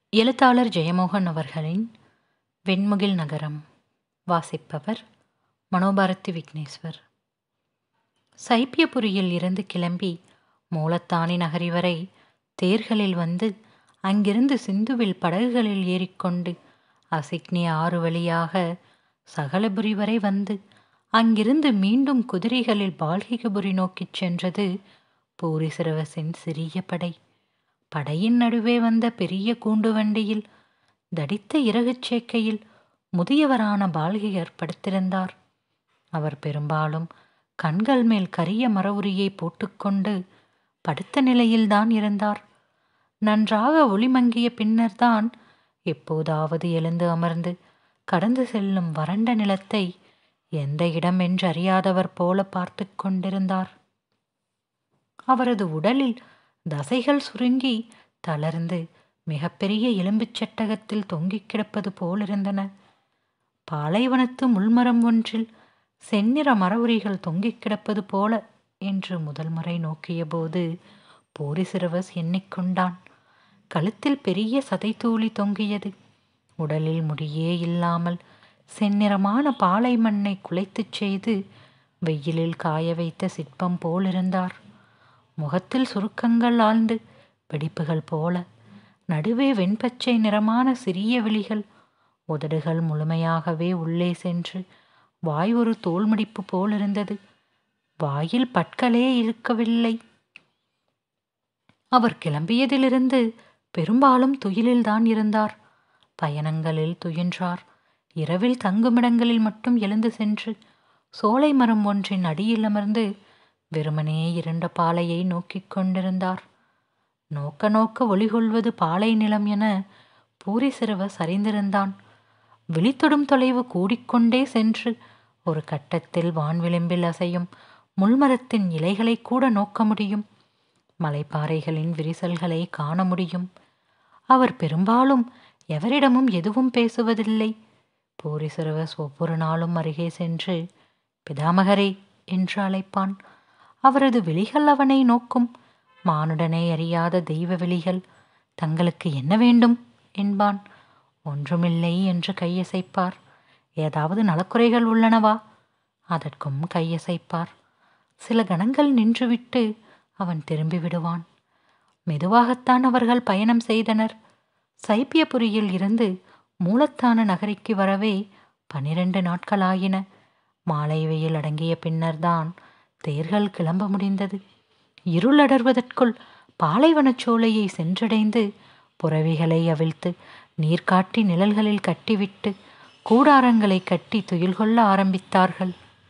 எழுத்தாளர் ஜெயமோகன் அவர்களின் வெண்முகில் நகரம் வாசிப்பவர் மனோபாரதி விக்னேஸ்வர் சைப்பியபுரியில் இருந்து கிளம்பி மூலத்தானி நகரி வரை தேர்களில் வந்து அங்கிருந்து சிந்துவில் படகுகளில் ஏறிக்கொண்டு அசிக்னி ஆறு வழியாக சகலபுரி வரை வந்து அங்கிருந்து மீண்டும் குதிரைகளில் பால்கிகபுரி நோக்கிச் சென்றது பூரிசிரவசின் சிறிய படை படையின் நடுவே வந்த பெரிய கூண்டு வண்டியில் தடித்த இறகுச் சேக்கையில் முதியவரான பால்கிகர் படுத்திருந்தார் அவர் பெரும்பாலும் கண்கள் மேல் கரிய மரவுரியை போட்டுக்கொண்டு படுத்த நிலையில்தான் இருந்தார் நன்றாக ஒளிமங்கிய பின்னர்தான் எப்போதாவது எழுந்து அமர்ந்து கடந்து செல்லும் வறண்ட நிலத்தை எந்த இடம் என்று அறியாதவர் போல பார்த்து கொண்டிருந்தார் அவரது உடலில் தசைகள் சுருங்கி தளர்ந்து மிகப்பெரிய எலும்புச் சட்டகத்தில் தொங்கிக் கிடப்பது போலிருந்தன பாலைவனத்து முள்மரம் ஒன்றில் செந்நிற மரவுரிகள் தொங்கிக் கிடப்பது போல என்று முதல் முறை நோக்கிய போது போரிசிரவஸ் எண்ணிக்கொண்டான் கழுத்தில் பெரிய சதைத்தூளி தொங்கியது உடலில் முடியே இல்லாமல் செந்நிறமான பாலை மண்ணை குலைத்துச் செய்து வெயிலில் காய வைத்த சிற்பம் போலிருந்தார் முகத்தில் சுருக்கங்கள் ஆழ்ந்து வெடிப்புகள் போல நடுவே வெண்பச்சை நிறமான சிறிய விழிகள் உதடுகள் முழுமையாகவே உள்ளே சென்று வாய் ஒரு தோல்முடிப்பு போலிருந்தது வாயில் பற்களே இருக்கவில்லை அவர் கிளம்பியதிலிருந்து பெரும்பாலும் துயிலில்தான் இருந்தார் பயணங்களில் துயின்றார் இரவில் தங்குமிடங்களில் மட்டும் எழுந்து சென்று சோலை மரம் ஒன்றின் அடியில் அமர்ந்து வெறுமனே இருண்ட பாலையை நோக்கிக் கொண்டிருந்தார் நோக்க நோக்க ஒளிகொள்வது பாலை நிலம் என பூரி சிறுவ சரிந்திருந்தான் விழித்தொடும் தொலைவு கூடிக்கொண்டே சென்று ஒரு கட்டத்தில் வான்விளிம்பில் அசையும் முள்மரத்தின் இலைகளை கூட நோக்க முடியும் மலைப்பாறைகளின் விரிசல்களை காண முடியும் அவர் பெரும்பாலும் எவரிடமும் எதுவும் பேசுவதில்லை பூரிசிறுவஸ் ஒவ்வொரு நாளும் அருகே சென்று பிதாமகரே என்று அழைப்பான் அவரது விழிகள் அவனை நோக்கும் மானுடனை அறியாத தெய்வ விழிகள் தங்களுக்கு என்ன வேண்டும் என்பான் ஒன்றுமில்லை என்று கையசைப்பார் ஏதாவது நலக்குறைகள் உள்ளனவா அதற்கும் கையசைப்பார் சில கணங்கள் நின்றுவிட்டு அவன் திரும்பி விடுவான் மெதுவாகத்தான் அவர்கள் பயணம் செய்தனர் சைப்பியபுரியில் இருந்து மூலத்தான நகரிக்கு வரவே பனிரெண்டு நாட்களாயின மாலை வெயில் அடங்கிய பின்னர்தான் தேர்கள் கிளம்ப முடிந்தது இருளடர்வதற்குள் பாலைவனச் சோலையை சென்றடைந்து புறவிகளை அவிழ்த்து நீர்காட்டி நிழல்களில் கட்டிவிட்டு கூடாரங்களை கட்டி துயில் கொள்ள ஆரம்பித்தார்கள்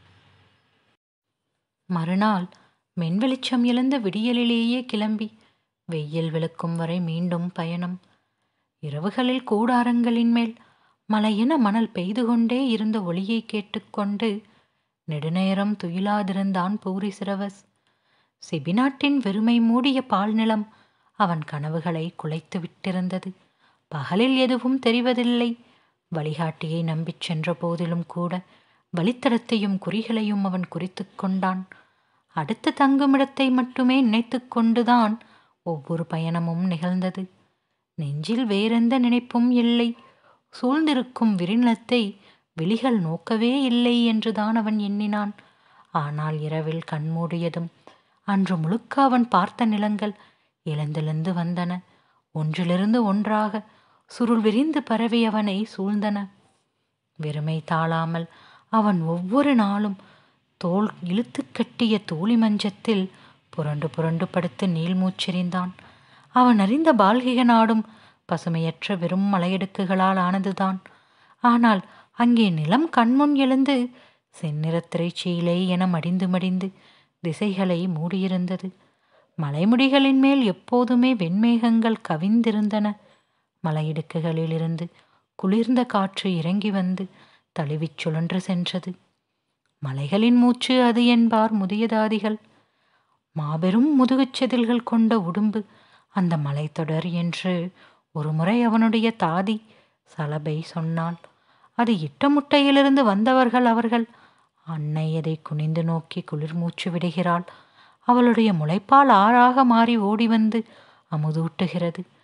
மறுநாள் மென்வெளிச்சம் இழந்த விடியலிலேயே கிளம்பி வெயில் விழுக்கும் வரை மீண்டும் பயணம் இரவுகளில் கூடாரங்களின் மேல் மலையென மணல் பெய்து கொண்டே இருந்த ஒளியை கேட்டுக்கொண்டு நெடுநேரம் துயிலாதிருந்தான் பூரி சிரவஸ் சிபிநாட்டின் வெறுமை மூடிய பால் நிலம் அவன் கனவுகளை குலைத்து விட்டிருந்தது பகலில் எதுவும் தெரிவதில்லை வழிகாட்டியை நம்பிச் சென்ற போதிலும் கூட வழித்தடத்தையும் குறிகளையும் அவன் குறித்து கொண்டான் அடுத்த தங்குமிடத்தை மட்டுமே நினைத்து கொண்டுதான் ஒவ்வொரு பயணமும் நிகழ்ந்தது நெஞ்சில் வேறெந்த நினைப்பும் இல்லை சூழ்ந்திருக்கும் விரிநிலத்தை விழிகள் நோக்கவே இல்லை என்றுதான் அவன் எண்ணினான் ஆனால் இரவில் கண்மூடியதும் அன்று முழுக்க அவன் பார்த்த நிலங்கள் இழந்தெழுந்து வந்தன ஒன்றிலிருந்து ஒன்றாக சுருள் விரிந்து பரவி அவனை சூழ்ந்தன வெறுமை தாழாமல் அவன் ஒவ்வொரு நாளும் தோல் இழுத்து கட்டிய தூளி மஞ்சத்தில் புரண்டு புரண்டு படுத்து நீள் மூச்செறிந்தான் அவன் அறிந்த பால்கிக நாடும் பசுமையற்ற வெறும் மலையிடுக்குகளால் ஆனதுதான் ஆனால் அங்கே நிலம் கண்முன் எழுந்து செந்நிற திரைச்சீலை என மடிந்து மடிந்து திசைகளை மூடியிருந்தது மலைமுடிகளின் மேல் எப்போதுமே வெண்மேகங்கள் கவிந்திருந்தன மலையிடுக்குகளிலிருந்து குளிர்ந்த காற்று இறங்கி வந்து தழுவிச் சுழன்று சென்றது மலைகளின் மூச்சு அது என்பார் முதியதாதிகள் மாபெரும் முதுகுச் செதில்கள் கொண்ட உடும்பு அந்த மலைத்தொடர் என்று ஒருமுறை அவனுடைய தாதி சலபை சொன்னாள் அது இட்ட முட்டையிலிருந்து வந்தவர்கள் அவர்கள் அன்னை அதை குனிந்து நோக்கி குளிர் மூச்சு விடுகிறாள் அவளுடைய முளைப்பால் ஆறாக மாறி ஓடி வந்து அமுதூட்டுகிறது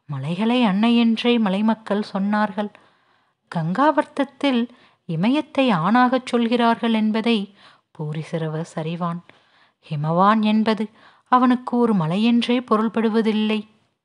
மலைகளை அன்னை என்றே மலைமக்கள் சொன்னார்கள் கங்காவர்த்தத்தில் இமயத்தை ஆணாகச் சொல்கிறார்கள் என்பதை பூரிசிரவஸ் அறிவான் ஹிமவான் என்பது அவனுக்கு ஒரு மலையென்றே பொருள்படுவதில்லை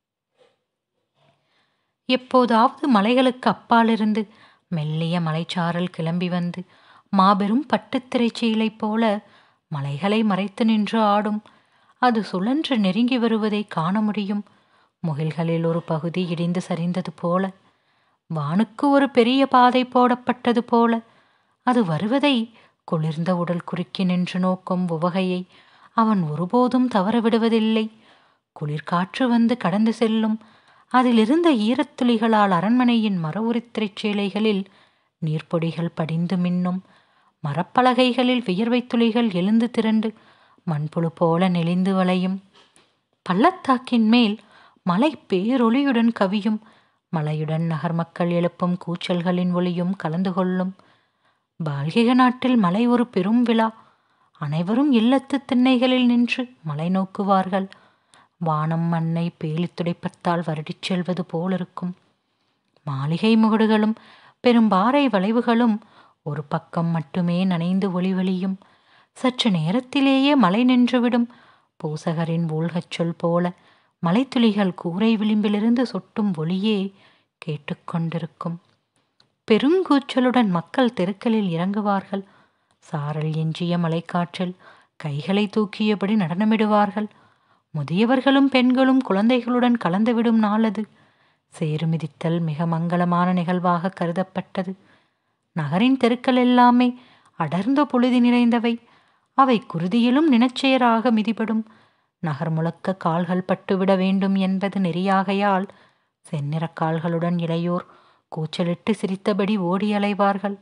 எப்போதாவது மலைகளுக்கு அப்பாலிருந்து மெல்லிய மலைச்சாரல் கிளம்பி வந்து மாபெரும் பட்டுத்திரைச்சீலை போல மலைகளை மறைத்து நின்று ஆடும் அது சுழன்று நெருங்கி வருவதை காண முடியும் முகில்களில் ஒரு பகுதி இடிந்து சரிந்தது போல வானுக்கு ஒரு பெரிய பாதை போடப்பட்டது போல அது வருவதை குளிர்ந்த உடல் குறுக்கி நின்று நோக்கும் உவகையை அவன் ஒருபோதும் தவறவிடுவதில்லை குளிர்காற்று வந்து கடந்து செல்லும் அதிலிருந்த ஈரத்துளிகளால் அரண்மனையின் மர உரித்திரைச் சேலைகளில் நீர்ப்பொடிகள் படிந்து மின்னும் மரப்பலகைகளில் வியர்வை துளிகள் எழுந்து திரண்டு மண்புழு போல நெளிந்து வளையும் பள்ளத்தாக்கின் மேல் மலை பேரொளியுடன் கவியும் மலையுடன் நகர் மக்கள் எழுப்பும் கூச்சல்களின் ஒளியும் கலந்து கொள்ளும் பால்கிக நாட்டில் மலை ஒரு பெரும் விழா அனைவரும் இல்லத்து திண்ணைகளில் நின்று மலை நோக்குவார்கள் வானம் மண்ணை பேலி துடைப்பத்தால் வருடிச் செல்வது போலிருக்கும் மாளிகை முகடுகளும் பெரும்பாறை வளைவுகளும் ஒரு பக்கம் மட்டுமே நனைந்து ஒளிவெளியும் சற்று நேரத்திலேயே மழை நின்றுவிடும் பூசகரின் ஊழ்கச் சொல் போல மலைத்துளிகள் கூரை விளிம்பிலிருந்து சொட்டும் ஒளியே கேட்டுக்கொண்டிருக்கும் பெருங்கூச்சலுடன் மக்கள் தெருக்களில் இறங்குவார்கள் சாரல் எஞ்சிய மலைக்காற்றில் கைகளை தூக்கியபடி நடனமிடுவார்கள் முதியவர்களும் பெண்களும் குழந்தைகளுடன் கலந்துவிடும் நாள் அது சேறு மிதித்தல் மிக மங்களமான நிகழ்வாக கருதப்பட்டது நகரின் தெருக்கள் எல்லாமே அடர்ந்த பொழுதி நிறைந்தவை அவை குருதியிலும் நினைச்செயராக மிதிபடும் நகர் முழக்க கால்கள் பட்டுவிட வேண்டும் என்பது நெறியாகையால் செந்நிறக் கால்களுடன் இளையோர் கூச்சலிட்டு சிரித்தபடி ஓடி அலைவார்கள்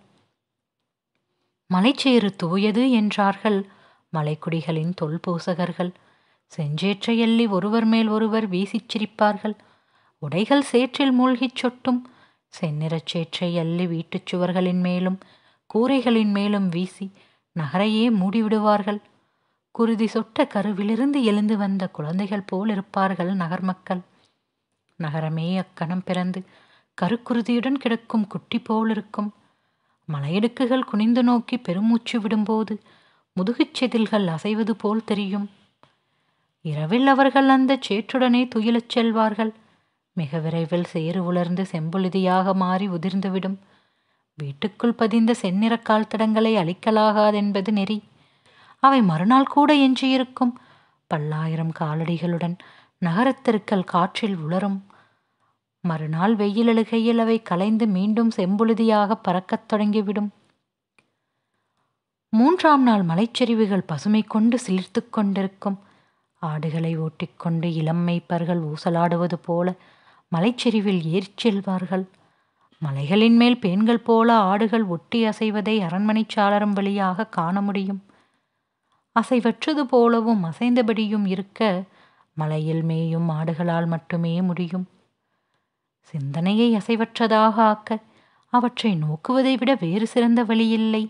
மலைச்சேறு தூயது என்றார்கள் மலைக்குடிகளின் தொல்பூசகர்கள் செஞ்சேற்றை எள்ளி ஒருவர் மேல் ஒருவர் வீசிச் சிரிப்பார்கள் உடைகள் சேற்றில் மூழ்கிச் சொட்டும் செந்நிறச் சேற்றை அள்ளி வீட்டுச் சுவர்களின் மேலும் கூரைகளின் மேலும் வீசி நகரையே மூடிவிடுவார்கள் குருதி சொட்ட கருவிலிருந்து எழுந்து வந்த குழந்தைகள் போல் இருப்பார்கள் நகர் மக்கள் நகரமே அக்கணம் பிறந்து கருக்குருதியுடன் கிடக்கும் குட்டி போல் இருக்கும் மலையிடுக்குகள் குனிந்து நோக்கி பெருமூச்சு விடும்போது முதுகுச் செதில்கள் அசைவது போல் தெரியும் இரவில் அவர்கள் அந்த சேற்றுடனே துயிலச் செல்வார்கள் மிக விரைவில் சேறு உலர்ந்து செம்புழுதியாக மாறி உதிர்ந்துவிடும் வீட்டுக்குள் பதிந்த செந்நிறக் கால் தடங்களை அழிக்கலாகாதென்பது நெறி அவை மறுநாள் கூட எஞ்சியிருக்கும் பல்லாயிரம் காலடிகளுடன் நகரத்தெருக்கள் காற்றில் உலரும் மறுநாள் வெயில் எழுகையில் அவை கலைந்து மீண்டும் செம்புழுதியாக பறக்கத் தொடங்கிவிடும் மூன்றாம் நாள் மலைச்சரிவுகள் பசுமை கொண்டு சிலிர்த்து கொண்டிருக்கும் ஆடுகளை ஓட்டிக்கொண்டு இளம் மேய்ப்பர்கள் ஊசலாடுவது போல மலைச்சரிவில் ஏறிச் செல்வார்கள் மலைகளின் மேல் பெண்கள் போல ஆடுகள் ஒட்டி அசைவதை அரண்மனைச் சாளரம் வழியாக காண முடியும் அசைவற்றது போலவும் அசைந்தபடியும் இருக்க மலையில் மேயும் ஆடுகளால் மட்டுமே முடியும் சிந்தனையை அசைவற்றதாக ஆக்க அவற்றை நோக்குவதை விட வேறு சிறந்த வழியில்லை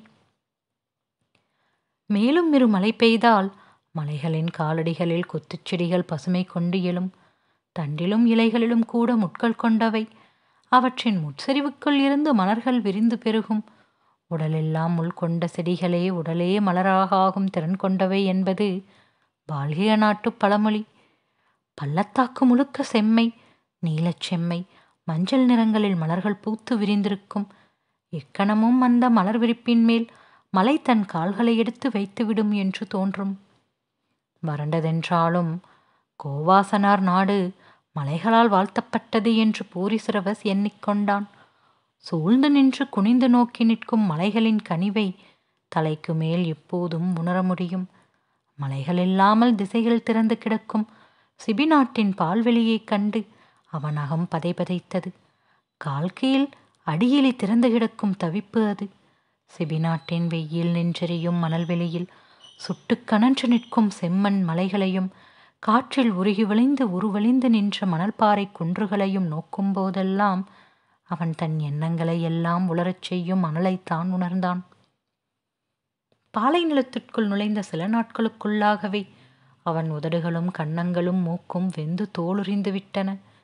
மேலும் இரு மழை பெய்தால் மலைகளின் காலடிகளில் கொத்துச் செடிகள் பசுமை கொண்டு எழும் தண்டிலும் இலைகளிலும் கூட முட்கள் கொண்டவை அவற்றின் முட்சரிவுக்குள் இருந்து மலர்கள் விரிந்து பெருகும் உடலெல்லாம் முள் கொண்ட செடிகளே உடலே மலராக ஆகும் திறன் கொண்டவை என்பது பால்கிய நாட்டு பழமொழி பள்ளத்தாக்கு முழுக்க செம்மை நீலச் செம்மை மஞ்சள் நிறங்களில் மலர்கள் பூத்து விரிந்திருக்கும் எக்கணமும் அந்த மலர் விரிப்பின் மேல் மலை தன் கால்களை எடுத்து வைத்துவிடும் என்று தோன்றும் வறண்டதென்றாலும் கோவாசனார் நாடு மலைகளால் வாழ்த்தப்பட்டது என்று பூரிசிரவஸ் எண்ணிக்கொண்டான் சூழ்ந்து நின்று குனிந்து நோக்கி நிற்கும் மலைகளின் கனிவை தலைக்கு மேல் எப்போதும் உணர முடியும் மலைகள் இல்லாமல் திசைகள் திறந்து கிடக்கும் சிபி நாட்டின் பால்வெளியைக் கண்டு அவன் அகம் பதைபதைத்தது கால் கீழ் அடியிலி திறந்து கிடக்கும் தவிப்பு அது சிபி நாட்டின் வெயில் நின்றெறியும் மணல்வெளியில் சுட்டு கனன்று நிற்கும் செம்மண் மலைகளையும் காற்றில் உருகி விளைந்து உருவழிந்து நின்ற மணல்பாறை குன்றுகளையும் நோக்கும் போதெல்லாம் அவன் தன் எண்ணங்களை எல்லாம் உலரச் செய்யும் அனலைத்தான் உணர்ந்தான் பாலை நிலத்திற்குள் நுழைந்த சில நாட்களுக்குள்ளாகவே அவன் உதடுகளும் கன்னங்களும் மூக்கும் வெந்து தோலுரிந்து விட்டன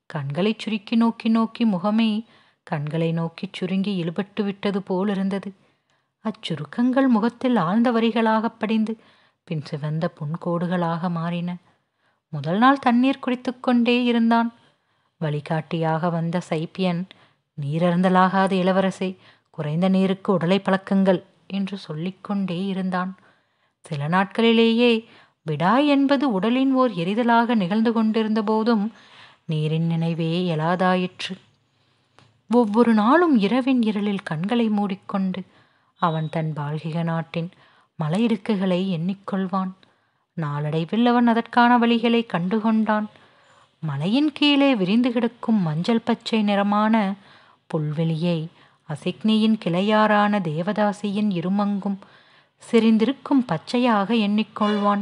கண்களைச் சுருக்கி நோக்கி நோக்கி முகமே கண்களை நோக்கிச் சுருங்கி இழுபட்டு விட்டது போலிருந்தது அச்சுருக்கங்கள் முகத்தில் ஆழ்ந்த வரிகளாகப் படிந்து பின் சிவந்த புன்கோடுகளாக மாறின முதல் நாள் தண்ணீர் குடித்துக் கொண்டே இருந்தான் வழிகாட்டியாக வந்த சைப்பியன் நீரருந்தலாகாத இளவரசே குறைந்த நீருக்கு உடலை பழக்கங்கள் என்று சொல்லிக்கொண்டே இருந்தான் சில நாட்களிலேயே விடாய் என்பது உடலின் ஓர் எரிதலாக நிகழ்ந்து கொண்டிருந்த போதும் நீரின் நினைவே எழாதாயிற்று ஒவ்வொரு நாளும் இரவின் இருளில் கண்களை மூடிக்கொண்டு அவன் தன் பால்கிக நாட்டின் மலையிடுக்குகளை எண்ணிக்கொள்வான் நாளடைவில் அவன் அதற்கான வழிகளை கண்டுகொண்டான் மலையின் கீழே விரிந்து கிடக்கும் மஞ்சள் பச்சை நிறமான புல்வெளியை அசிக்னியின் கிளையாரான தேவதாசியின் இருமங்கும் சிரிந்திருக்கும் பச்சையாக எண்ணிக்கொள்வான்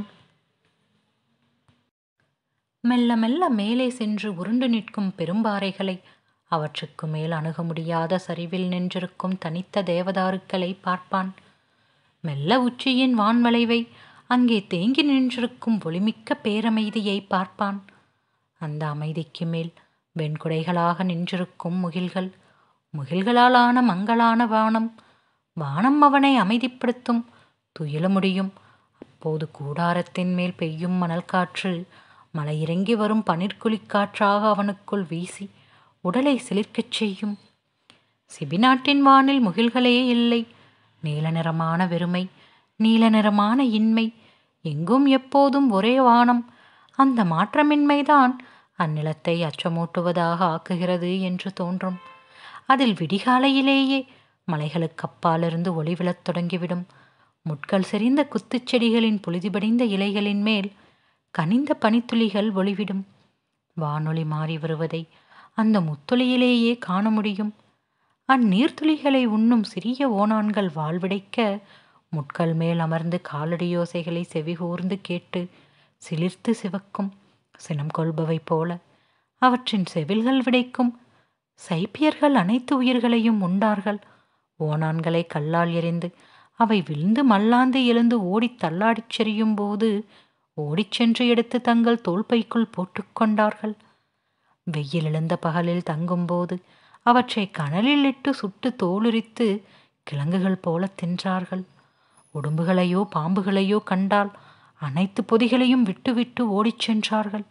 மெல்ல மெல்ல மேலே சென்று உருண்டு நிற்கும் பெரும்பாறைகளை அவற்றுக்கு மேல் அணுக முடியாத சரிவில் நின்றிருக்கும் தனித்த தேவதாருக்களை பார்ப்பான் மெல்ல உச்சியின் வான்வளைவை அங்கே தேங்கி நின்றிருக்கும் ஒளிமிக்க பேரமைதியை பார்ப்பான் அந்த அமைதிக்கு மேல் வெண்குடைகளாக நின்றிருக்கும் முகில்கள் முகில்களால் ஆன மங்களான வானம் வானம் அவனை அமைதிப்படுத்தும் துயில முடியும் அப்போது கூடாரத்தின் மேல் பெய்யும் மணல் காற்று மலையிறங்கி வரும் பனிர்குளிக்காற்றாக அவனுக்குள் வீசி உடலை சிலிர்க்கச் செய்யும் சிபிநாட்டின் வானில் முகில்களே இல்லை நீல நிறமான வெறுமை நீல நிறமான இன்மை எங்கும் எப்போதும் ஒரே வானம் அந்த மாற்றமின்மைதான் அந்நிலத்தை அச்சமூட்டுவதாக ஆக்குகிறது என்று தோன்றும் அதில் விடிகாலையிலேயே மலைகளுக்கு அப்பாலிருந்து ஒளி விழத் தொடங்கிவிடும் முட்கள் செறிந்த குத்துச்செடிகளின் புழுதிபடிந்த இலைகளின் மேல் கனிந்த பனித்துளிகள் ஒளிவிடும் வானொலி மாறி வருவதை அந்த முத்தொளியிலேயே காண முடியும் அந்நீர்த்துளிகளை உண்ணும் சிறிய ஓணான்கள் வாழ்விடைக்க முட்கள் மேல் அமர்ந்து காலடியோசைகளை செவிகூர்ந்து கேட்டு சிலிர்த்து சிவக்கும் சினம் கொள்பவை போல அவற்றின் செவில்கள் விடைக்கும் சைப்பியர்கள் அனைத்து உயிர்களையும் உண்டார்கள் ஓணான்களை கல்லால் எறிந்து அவை விழுந்து மல்லாந்து எழுந்து ஓடித் தள்ளாடிச் செறியும் போது ஓடிச் சென்று எடுத்து தங்கள் தோள்பைக்குள் போட்டுக்கொண்டார்கள் வெயில் எழுந்த பகலில் தங்கும்போது அவற்றை கனலில் இட்டு சுட்டு தோலுரித்து கிழங்குகள் போல தின்றார்கள் உடும்புகளையோ பாம்புகளையோ கண்டால் அனைத்து பொதிகளையும் விட்டுவிட்டு ஓடிச் சென்றார்கள்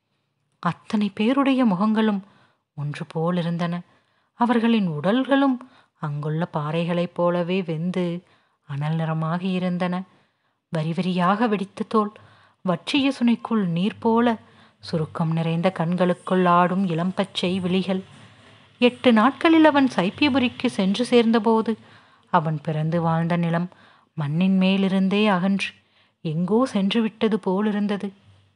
அத்தனை பேருடைய முகங்களும் ஒன்று போல் இருந்தன அவர்களின் உடல்களும் அங்குள்ள பாறைகளைப் போலவே வெந்து அனல் நிறமாக இருந்தன வரி வரியாக வெடித்த தோல் வற்றிய சுனைக்குள் நீர் போல சுருக்கம் நிறைந்த கண்களுக்குள் ஆடும் இளம்பச்சை விழிகள் எட்டு நாட்களில் அவன் சைப்பியபுரிக்கு சென்று சேர்ந்தபோது அவன் பிறந்து வாழ்ந்த நிலம் மண்ணின் மேலிருந்தே அகன்று எங்கோ சென்று விட்டது போலிருந்தது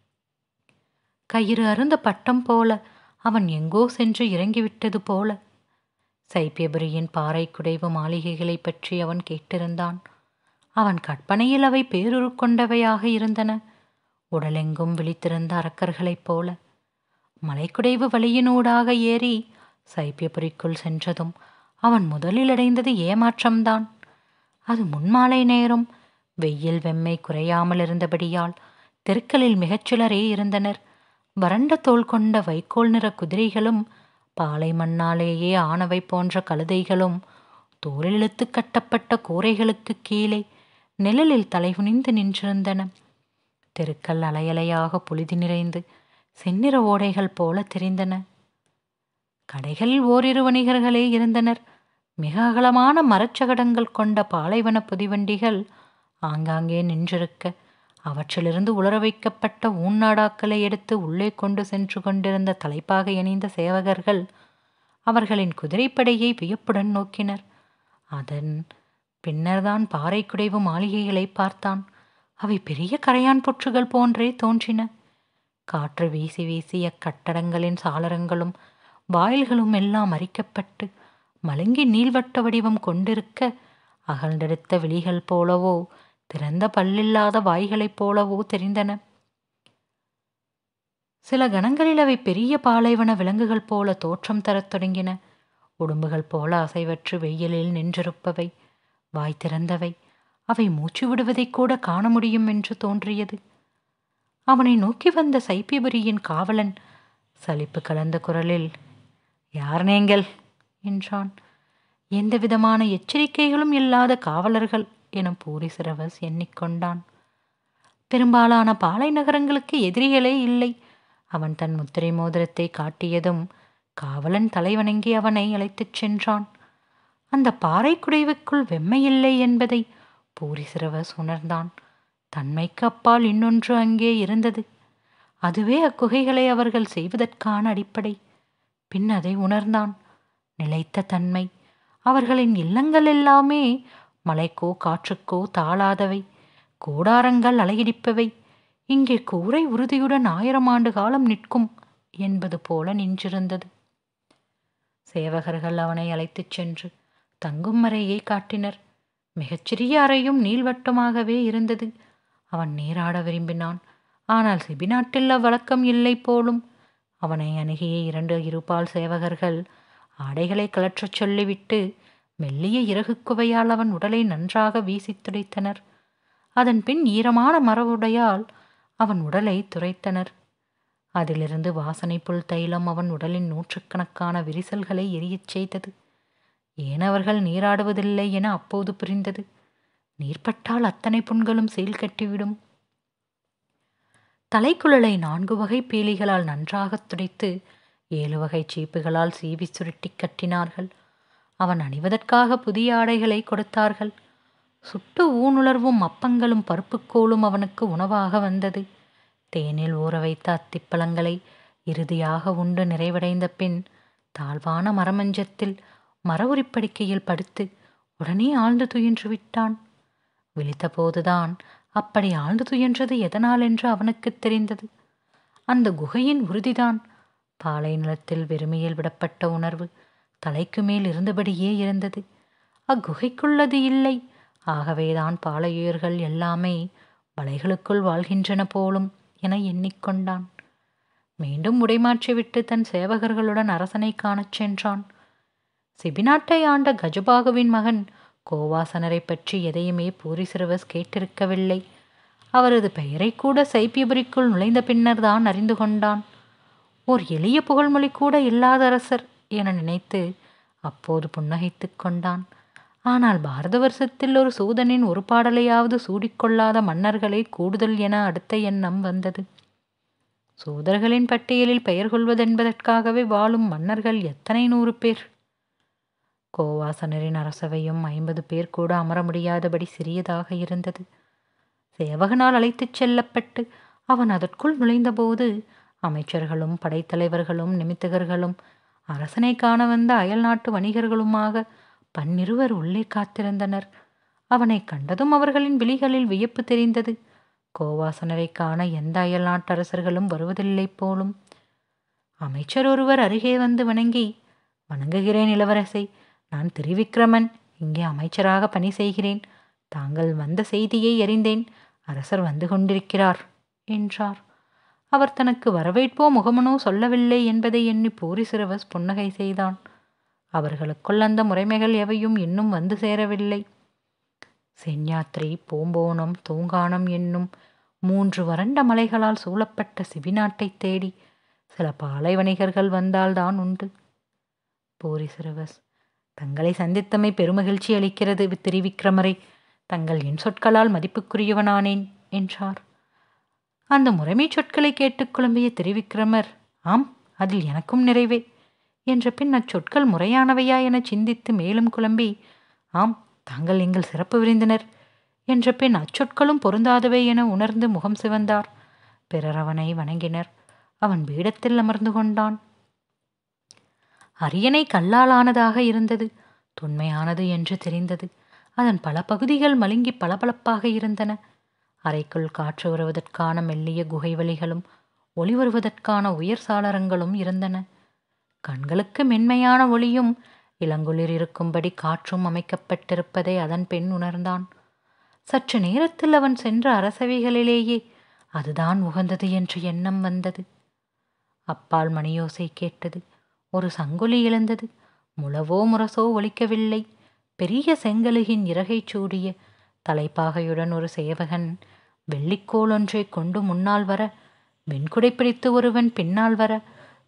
கயிறு அருந்த பட்டம் போல அவன் எங்கோ சென்று இறங்கிவிட்டது போல சைப்பியபுரியின் பாறை குடைவு மாளிகைகளை பற்றி அவன் கேட்டிருந்தான் அவன் கற்பனையில் அவை பேருரு கொண்டவையாக இருந்தன உடலெங்கும் விழித்திருந்த அரக்கர்களைப் போல மலைக்குடைவு வழியினூடாக ஏறி சைப்பியபுரிக்குள் சென்றதும் அவன் முதலில் அடைந்தது ஏமாற்றம்தான் அது முன்மாலை நேரம் வெயில் வெம்மை குறையாமல் இருந்தபடியால் தெருக்களில் மிகச்சிலரே இருந்தனர் வறண்ட தோல் கொண்ட வைக்கோல் நிற குதிரைகளும் பாலை மண்ணாலேயே ஆனவை போன்ற கழுதைகளும் தோலில் இழுத்து கட்டப்பட்ட கூரைகளுக்கு கீழே நிழலில் தலைகுனிந்து நின்றிருந்தன தெருக்கள் அலையலையாக புழுதி நிறைந்து செந்நிற ஓடைகள் போல தெரிந்தன கடைகளில் ஓரிரு வணிகர்களே இருந்தனர் மிக அகலமான மரச்சகடங்கள் கொண்ட பாலைவன புதிவண்டிகள் ஆங்காங்கே நின்றிருக்க அவற்றிலிருந்து உலர வைக்கப்பட்ட ஊன்னாடாக்களை எடுத்து உள்ளே கொண்டு சென்று கொண்டிருந்த தலைப்பாக இணைந்த சேவகர்கள் அவர்களின் குதிரைப்படையை வியப்புடன் நோக்கினர் அதன் பின்னர்தான் பாறை குடைவு மாளிகைகளை பார்த்தான் அவை பெரிய கரையான் புற்றுகள் போன்றே தோன்றின காற்று வீசி வீசிய கட்டடங்களின் சாளரங்களும் வாயில்களும் எல்லாம் அரிக்கப்பட்டு மலங்கி நீள்வட்ட வடிவம் கொண்டிருக்க அகழ்ந்தெடுத்த விழிகள் போலவோ திறந்த பல்லில்லாத வாய்களைப் போலவோ தெரிந்தன சில கணங்களில் அவை பெரிய பாலைவன விலங்குகள் போல தோற்றம் தரத் தொடங்கின உடும்புகள் போல அசைவற்று வெயிலில் நின்றிருப்பவை வாய் திறந்தவை அவை மூச்சு விடுவதை கூட காண முடியும் என்று தோன்றியது அவனை நோக்கி வந்த சைப்பியபுரியின் காவலன் சலிப்பு கலந்த குரலில் யார் நீங்கள் என்றான் எந்த விதமான எச்சரிக்கைகளும் இல்லாத காவலர்கள் என பூரிசிரவஸ் எண்ணிக்கொண்டான் பெரும்பாலான பாலை நகரங்களுக்கு எதிரிகளே இல்லை அவன் தன் முத்திரை மோதிரத்தை காட்டியதும் காவலன் தலைவணங்கி அவனை அழைத்துச் சென்றான் அந்த பாறை குடைவுக்குள் வெம்மையில்லை என்பதை பூரிசிரவஸ் உணர்ந்தான் தன்மைக்கு அப்பால் இன்னொன்று அங்கே இருந்தது அதுவே அக்குகைகளை அவர்கள் செய்வதற்கான அடிப்படை பின் அதை உணர்ந்தான் நிலைத்த தன்மை அவர்களின் இல்லங்கள் எல்லாமே மலைக்கோ காற்றுக்கோ தாளாதவை கூடாரங்கள் அலையிடிப்பவை இங்கே கூரை உறுதியுடன் ஆயிரம் ஆண்டு காலம் நிற்கும் என்பது போல நின்றிருந்தது சேவகர்கள் அவனை அழைத்துச் சென்று தங்கும் அறையை காட்டினர் மிகச்சிறிய அறையும் நீள்வட்டமாகவே இருந்தது அவன் நீராட விரும்பினான் ஆனால் சிபிநாட்டில் அவ்வழக்கம் இல்லை போலும் அவனை அணுகிய இரண்டு இருபால் சேவகர்கள் ஆடைகளை கலற்றச் சொல்லிவிட்டு மெல்லிய இறகு குவையால் அவன் உடலை நன்றாக வீசித் துடைத்தனர் அதன் பின் ஈரமான மரவுடையால் அவன் உடலை துரைத்தனர் அதிலிருந்து வாசனை புல் தைலம் அவன் உடலின் நூற்றுக்கணக்கான விரிசல்களை எரியச் செய்தது ஏன் அவர்கள் நீராடுவதில்லை என அப்போது புரிந்தது நீர்ப்பட்டால் அத்தனை புண்களும் சீல் கட்டிவிடும் தலைக்குழலை நான்கு வகை பீலிகளால் நன்றாகத் துடைத்து ஏழு வகை சீப்புகளால் சீவி சுருட்டி கட்டினார்கள் அவன் அணிவதற்காக புதிய ஆடைகளை கொடுத்தார்கள் சுட்டு ஊனுணர்வும் அப்பங்களும் பருப்புக்கோளும் அவனுக்கு உணவாக வந்தது தேனில் ஊற வைத்த அத்திப்பழங்களை இறுதியாக உண்டு நிறைவடைந்த பின் தாழ்வான மரமஞ்சத்தில் மர உரிப்படுக்கையில் படுத்து உடனே ஆழ்ந்து துயின்று விட்டான் விழித்தபோதுதான் அப்படி ஆழ்ந்து துயன்றது எதனால் என்று அவனுக்கு தெரிந்தது அந்த குகையின் உறுதிதான் பாலை நிலத்தில் வெறுமையில் விடப்பட்ட உணர்வு தலைக்கு மேல் இருந்தபடியே இருந்தது அக்குகைக்குள்ளது இல்லை ஆகவேதான் பாலையுயர்கள் எல்லாமே வலைகளுக்குள் வாழ்கின்றன போலும் என எண்ணிக்கொண்டான் மீண்டும் உடைமாற்றிவிட்டு தன் சேவகர்களுடன் அரசனை காணச் சென்றான் சிபிநாட்டை ஆண்ட கஜபாகுவின் மகன் கோவாசனரை பற்றி எதையுமே பூரிசிரவஸ் கேட்டிருக்கவில்லை அவரது பெயரை கூட சைப்பியபுரிக்குள் நுழைந்த பின்னர் தான் அறிந்து கொண்டான் ஓர் எளிய புகழ்மொழி கூட இல்லாத அரசர் என நினைத்து அப்போது புன்னகைத்துக் கொண்டான் ஆனால் பாரத வருஷத்தில் ஒரு சூதனின் ஒரு பாடலையாவது சூடிக்கொள்ளாத மன்னர்களே கூடுதல் என அடுத்த எண்ணம் வந்தது சூதர்களின் பட்டியலில் பெயர் கொள்வதென்பதற்காகவே வாழும் மன்னர்கள் எத்தனை நூறு பேர் கோவாசனரின் அரசவையும் ஐம்பது பேர் கூட அமர முடியாதபடி சிறியதாக இருந்தது சேவகனால் அழைத்துச் செல்லப்பட்டு அவன் அதற்குள் நுழைந்தபோது அமைச்சர்களும் படைத்தலைவர்களும் நிமித்தகர்களும் அரசனை காண வந்த அயல் நாட்டு வணிகர்களுமாக பன்னிருவர் உள்ளே காத்திருந்தனர் அவனை கண்டதும் அவர்களின் விழிகளில் வியப்பு தெரிந்தது கோவாசனரை காண எந்த அயல் நாட்டரசர்களும் வருவதில்லை போலும் அமைச்சர் ஒருவர் அருகே வந்து வணங்கி வணங்குகிறேன் இளவரசை நான் திரிவிக்ரமன் இங்கே அமைச்சராக பணி செய்கிறேன் தாங்கள் வந்த செய்தியை அறிந்தேன் அரசர் வந்து கொண்டிருக்கிறார் என்றார் அவர் தனக்கு வரவேற்போ முகமனோ சொல்லவில்லை என்பதை எண்ணி பூரிசிரவஸ் புன்னகை செய்தான் அவர்களுக்குள் அந்த முறைமைகள் எவையும் இன்னும் வந்து சேரவில்லை செஞ்ஞாத்திரை பூம்போனம் தூங்கானம் என்னும் மூன்று வறண்ட மலைகளால் சூழப்பட்ட சிபிநாட்டைத் தேடி சில பாலை வணிகர்கள் வந்தால்தான் உண்டு பூரிசிரவஸ் தங்களை சந்தித்தமை பெருமகிழ்ச்சி அளிக்கிறது திரிவிக்ரமரை தங்கள் என் சொற்களால் மதிப்புக்குரியவனானேன் என்றார் அந்த முறைமை சொற்களை கேட்டு குழம்பிய திரிவிக்ரமர் ஆம் அதில் எனக்கும் நிறைவே என்ற பின் அச்சொற்கள் முறையானவையா என சிந்தித்து மேலும் குழம்பி ஆம் தாங்கள் எங்கள் சிறப்பு விருந்தினர் என்ற பின் அச்சொற்களும் பொருந்தாதவை என உணர்ந்து முகம் சிவந்தார் பிறர் அவனை வணங்கினர் அவன் பீடத்தில் அமர்ந்து கொண்டான் அரியணை கல்லாலானதாக இருந்தது தொன்மையானது என்று தெரிந்தது அதன் பல பகுதிகள் மழுங்கி பளபளப்பாக இருந்தன அறைக்குள் காற்று வருவதற்கான மெல்லிய குகை வழிகளும் ஒளி வருவதற்கான உயர் சாளரங்களும் இருந்தன கண்களுக்கு மென்மையான ஒளியும் இளங்குளிர் இருக்கும்படி காற்றும் அமைக்கப்பட்டிருப்பதை அதன் பெண் உணர்ந்தான் சற்று நேரத்தில் அவன் சென்ற அரசவைகளிலேயே அதுதான் உகந்தது என்ற எண்ணம் வந்தது அப்பால் மணியோசை கேட்டது ஒரு சங்குலி எழுந்தது முழவோ முரசோ ஒலிக்கவில்லை பெரிய செங்கலுகின் இறகைச் சூடிய தலைப்பாகையுடன் ஒரு சேவகன் வெள்ளிக்கோள் ஒன்றை கொண்டு முன்னால் வர வெண்குடை பிடித்து ஒருவன் பின்னால் வர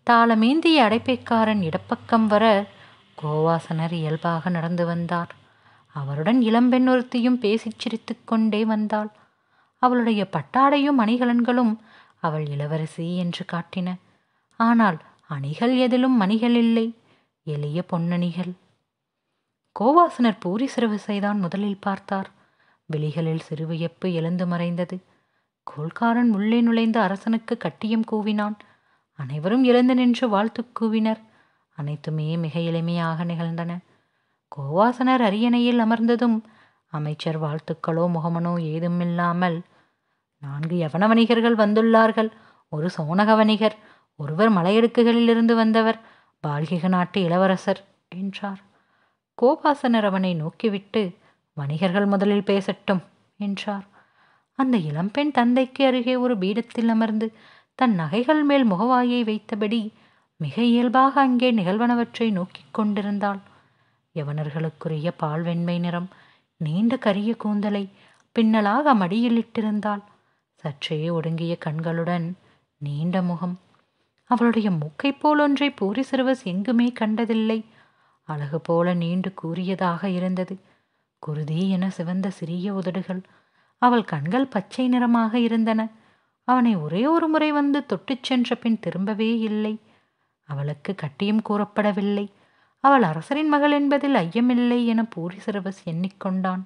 தாளமேந்திய அடைப்பைக்காரன் இடப்பக்கம் வர கோவாசனர் இயல்பாக நடந்து வந்தார் அவருடன் இளம்பெண் ஒருத்தியும் பேசிச் சிரித்து கொண்டே வந்தாள் அவளுடைய பட்டாடையும் அணிகலன்களும் அவள் இளவரசி என்று காட்டின ஆனால் அணிகள் எதிலும் மணிகள் இல்லை எளிய பொன்னணிகள் கோவாசனர் பூரி சிறுவிசைதான் முதலில் பார்த்தார் விழிகளில் சிறுவியப்பு எழுந்து மறைந்தது கோல்காரன் உள்ளே நுழைந்த அரசனுக்கு கட்டியம் கூவினான் அனைவரும் எழுந்து நின்று வாழ்த்து கூவினர் அனைத்துமே மிக எளிமையாக நிகழ்ந்தன கோவாசனர் அரியணையில் அமர்ந்ததும் அமைச்சர் வாழ்த்துக்களோ முகமனோ ஏதுமில்லாமல் நான்கு யவன வணிகர்கள் வந்துள்ளார்கள் ஒரு சோனக வணிகர் ஒருவர் மலையடுக்குகளிலிருந்து வந்தவர் பால்கிக நாட்டு இளவரசர் என்றார் கோபாசனர் அவனை நோக்கிவிட்டு வணிகர்கள் முதலில் பேசட்டும் என்றார் அந்த இளம்பெண் தந்தைக்கு அருகே ஒரு பீடத்தில் அமர்ந்து தன் நகைகள் மேல் முகவாயை வைத்தபடி மிக இயல்பாக அங்கே நிகழ்வனவற்றை நோக்கிக் கொண்டிருந்தாள் யவனர்களுக்குரிய பால் வெண்மை நிறம் நீண்ட கரிய கூந்தலை பின்னலாக மடியில் இட்டிருந்தாள் சற்றே ஒடுங்கிய கண்களுடன் நீண்ட முகம் அவளுடைய மூக்கைப் போல் ஒன்றை பூரி சிறுவஸ் எங்குமே கண்டதில்லை அழகு போல நீண்டு கூறியதாக இருந்தது குருதி என சிவந்த சிறிய உதடுகள் அவள் கண்கள் பச்சை நிறமாக இருந்தன அவனை ஒரே ஒரு முறை வந்து தொட்டுச் சென்ற பின் திரும்பவே இல்லை அவளுக்கு கட்டியம் கூறப்படவில்லை அவள் அரசரின் மகள் என்பதில் ஐயமில்லை என பூரி சிறுவஸ் எண்ணிக்கொண்டான்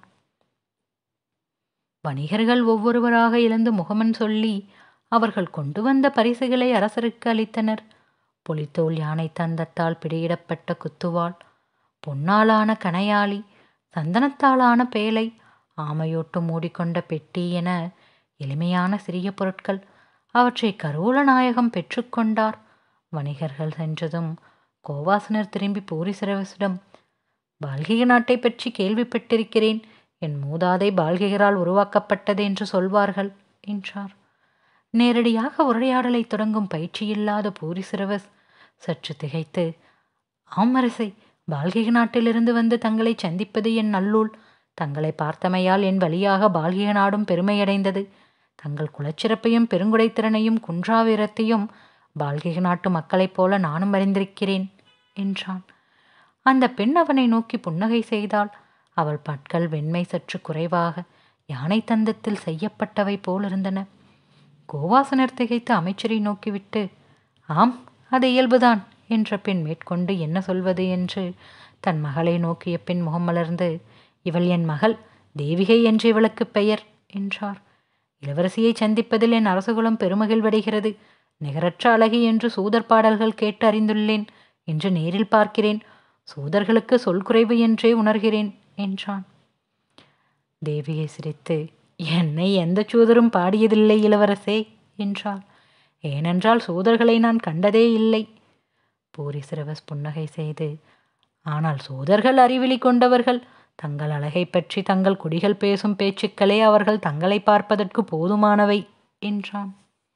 வணிகர்கள் ஒவ்வொருவராக இழந்து முகமன் சொல்லி அவர்கள் கொண்டு வந்த பரிசுகளை அரசருக்கு அளித்தனர் புலித்தோல் யானை தந்தத்தால் பிடியிடப்பட்ட குத்துவாள் பொன்னாலான கணையாளி சந்தனத்தாலான பேலை ஆமையோட்டு மூடிக்கொண்ட பெட்டி என எளிமையான சிறிய பொருட்கள் அவற்றை கருவூல நாயகம் பெற்றுக்கொண்டார் வணிகர்கள் சென்றதும் கோவாசனர் திரும்பி பூரி சிரவசிடம் பால்கிக நாட்டை பற்றி கேள்விப்பட்டிருக்கிறேன் என் மூதாதை பால்கிகரால் உருவாக்கப்பட்டது என்று சொல்வார்கள் என்றார் நேரடியாக உரையாடலை தொடங்கும் பயிற்சியில்லாத பூரி சிரவஸ் சற்று திகைத்து ஆமரசை பால்கிக நாட்டிலிருந்து வந்து தங்களை சந்திப்பது என் நல்லூல் தங்களை பார்த்தமையால் என் வழியாக பால்கிக நாடும் பெருமையடைந்தது தங்கள் குலச்சிறப்பையும் பெருங்குடைத்திறனையும் குன்றாவீரத்தையும் பால்கிக நாட்டு மக்களைப் போல நானும் அறிந்திருக்கிறேன் என்றான் அந்த பெண் அவனை நோக்கி புன்னகை செய்தாள் அவள் பற்கள் வெண்மை சற்று குறைவாக யானை தந்தத்தில் செய்யப்பட்டவை போலிருந்தன கோவாசனர் திகைத்து அமைச்சரை நோக்கிவிட்டு ஆம் அது இயல்புதான் என்ற பின் மேற்கொண்டு என்ன சொல்வது என்று தன் மகளை நோக்கிய பின் முகம் மலர்ந்து இவள் என் மகள் தேவிகை என்று இவளுக்கு பெயர் என்றார் இளவரசியை சந்திப்பதில் என் அரசகுலம் பெருமகிழ்வடைகிறது நிகரற்ற அழகி என்று சூதர் பாடல்கள் கேட்டு அறிந்துள்ளேன் என்று நேரில் பார்க்கிறேன் சூதர்களுக்கு சொல் குறைவு என்றே உணர்கிறேன் என்றான் தேவியை சிரித்து என்னை எந்த சூதரும் பாடியதில்லை இளவரசே என்றாள் ஏனென்றால் சூதர்களை நான் கண்டதே இல்லை பூரி சிரவஸ் புன்னகை செய்து ஆனால் சூதர்கள் அறிவிலி கொண்டவர்கள் தங்கள் அழகை பற்றி தங்கள் குடிகள் பேசும் பேச்சுக்களே அவர்கள் தங்களை பார்ப்பதற்கு போதுமானவை என்றான்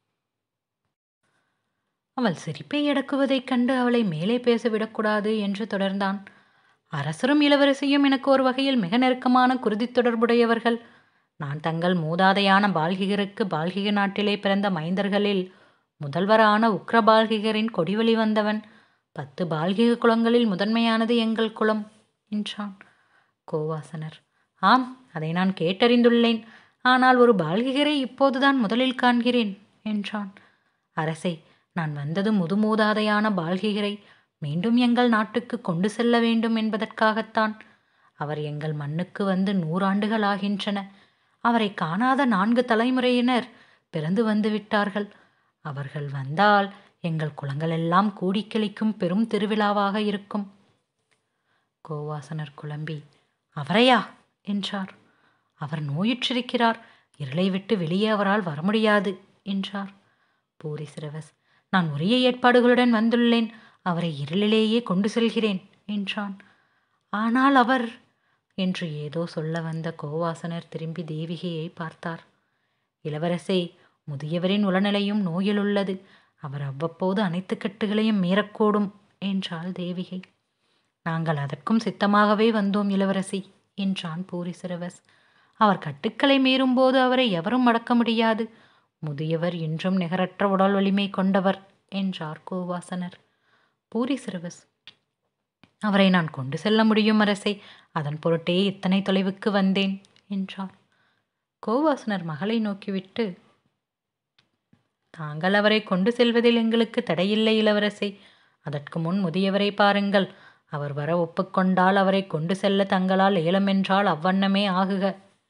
அவள் சிரிப்பை அடக்குவதைக் கண்டு அவளை மேலே பேசவிடக்கூடாது என்று தொடர்ந்தான் அரசரும் இளவரசியும் எனக்கு ஒரு வகையில் மிக நெருக்கமான குருதி தொடர்புடையவர்கள் நான் தங்கள் மூதாதையான பால்கிகருக்கு பால்கிக நாட்டிலே பிறந்த மைந்தர்களில் முதல்வரான உக்ரபால்கிகரின் கொடிவழி வந்தவன் பத்து பால்கிக குலங்களில் முதன்மையானது எங்கள் குலம் என்றான் கோவாசனர் ஆம் அதை நான் கேட்டறிந்துள்ளேன் ஆனால் ஒரு பால்கிகரை இப்போதுதான் முதலில் காண்கிறேன் என்றான் அரசே நான் வந்தது முதுமூதாதையான பால்கிகரை மீண்டும் எங்கள் நாட்டுக்கு கொண்டு செல்ல வேண்டும் என்பதற்காகத்தான் அவர் எங்கள் மண்ணுக்கு வந்து நூறாண்டுகள் ஆகின்றன அவரை காணாத நான்கு தலைமுறையினர் பிறந்து வந்து விட்டார்கள் அவர்கள் வந்தால் எங்கள் குலங்களெல்லாம் கூடி கிளிக்கும் பெரும் திருவிழாவாக இருக்கும் கோவாசனர் குழம்பி அவரையா என்றார் அவர் நோயுற்றிருக்கிறார் இருளை விட்டு வெளியே அவரால் வர முடியாது என்றார் பூரி சிரவஸ் நான் உரிய ஏற்பாடுகளுடன் வந்துள்ளேன் அவரை இருளிலேயே கொண்டு செல்கிறேன் என்றான் ஆனால் அவர் என்று ஏதோ சொல்ல வந்த கோவாசனர் திரும்பி தேவிகையை பார்த்தார் இளவரசே முதியவரின் உளநிலையும் நோயில் உள்ளது அவர் அவ்வப்போது அனைத்து கட்டுகளையும் மீறக்கூடும் என்றாள் தேவிகை நாங்கள் அதற்கும் சித்தமாகவே வந்தோம் இளவரசி என்றான் பூரி சிரவஸ் அவர் கட்டுக்களை மீறும்போது அவரை எவரும் அடக்க முடியாது முதியவர் இன்றும் நிகரற்ற உடல் வலிமை கொண்டவர் என்றார் கோவாசனர் பூரி சிறுவஸ் அவரை நான் கொண்டு செல்ல முடியும் அரசே அதன் பொருட்டே இத்தனை தொலைவுக்கு வந்தேன் என்றார் கோவாசனர் மகளை நோக்கிவிட்டு தாங்கள் அவரை கொண்டு செல்வதில் எங்களுக்கு தடையில்லை இளவரசே அதற்கு முன் முதியவரை பாருங்கள் அவர் வர ஒப்புக்கொண்டால் அவரை கொண்டு செல்ல தங்களால் ஏலமென்றால் அவ்வண்ணமே ஆகுக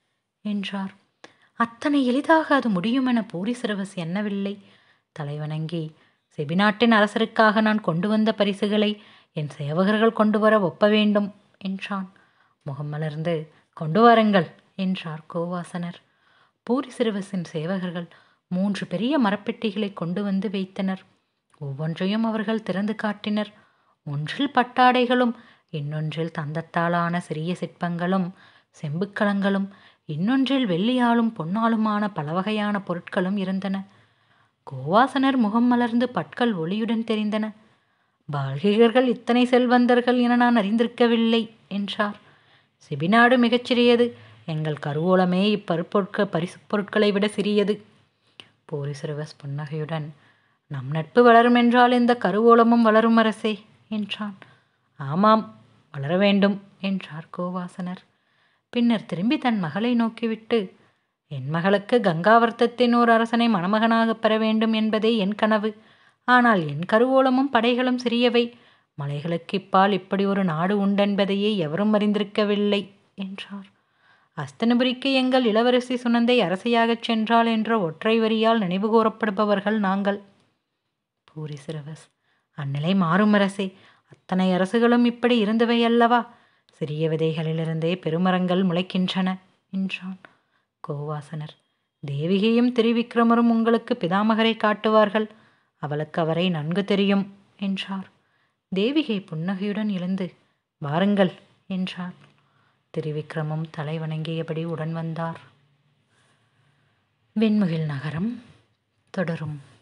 என்றார் அத்தனை எளிதாக அது முடியும் என பூரி சிறுவஸ் எண்ணவில்லை தலைவணங்கி செபிநாட்டின் அரசருக்காக நான் கொண்டு வந்த பரிசுகளை என் சேவகர்கள் கொண்டு வர ஒப்ப வேண்டும் என்றான் முகம் மலர்ந்து கொண்டு வாருங்கள் என்றார் கோவாசனர் பூரி சிறுவசின் சேவகர்கள் மூன்று பெரிய மரப்பெட்டிகளை கொண்டு வந்து வைத்தனர் ஒவ்வொன்றையும் அவர்கள் திறந்து காட்டினர் ஒன்றில் பட்டாடைகளும் இன்னொன்றில் தந்தத்தாலான சிறிய சிற்பங்களும் செம்புக்கலங்களும் இன்னொன்றில் வெள்ளியாலும் பொன்னாலுமான பல வகையான பொருட்களும் இருந்தன கோவாசனர் முகம் மலர்ந்து பற்கள் ஒளியுடன் தெரிந்தன பால்கிகர்கள் இத்தனை செல்வந்தர்கள் என நான் அறிந்திருக்கவில்லை என்றார் செபிநாடு மிகச்சிறியது எங்கள் கருவூலமே இப்பருப்பொருட்க பரிசுப் பொருட்களை விட சிறியது போரிசிறுவஸ் புன்னகையுடன் நம் நட்பு வளரும் என்றால் இந்த கருவூலமும் வளரும் அரசே என்றான் ஆமாம் வளர வேண்டும் என்றார் கோவாசனர் பின்னர் திரும்பி தன் மகளை நோக்கிவிட்டு என் மகளுக்கு கங்காவர்த்தத்தின் ஓர் அரசனை மணமகனாகப் பெற வேண்டும் என்பதே என் கனவு ஆனால் என் கருவூலமும் படைகளும் சிறியவை மலைகளுக்கு இப்பால் இப்படி ஒரு நாடு உண்டென்பதையே எவரும் அறிந்திருக்கவில்லை என்றார் அஸ்தனபுரிக்கு எங்கள் இளவரசி சுனந்தை அரசியாகச் சென்றாள் என்ற ஒற்றை வரியால் நினைவு கூறப்படுபவர்கள் நாங்கள் பூரி சிறுவஸ் அந்நிலை மாறும் அரசே அத்தனை அரசுகளும் இப்படி இருந்தவை அல்லவா சிறிய விதைகளிலிருந்தே பெருமரங்கள் முளைக்கின்றன என்றான் கோவாசனர் தேவிகையும் திரிவிக்ரமரும் உங்களுக்கு பிதாமகரை காட்டுவார்கள் அவளுக்கு அவரை நன்கு தெரியும் என்றார் தேவிகை புன்னகையுடன் எழுந்து வாருங்கள் என்றார் திரிவிக்ரமும் தலை வணங்கியபடி உடன் வந்தார் வெண்முகில் நகரம் தொடரும்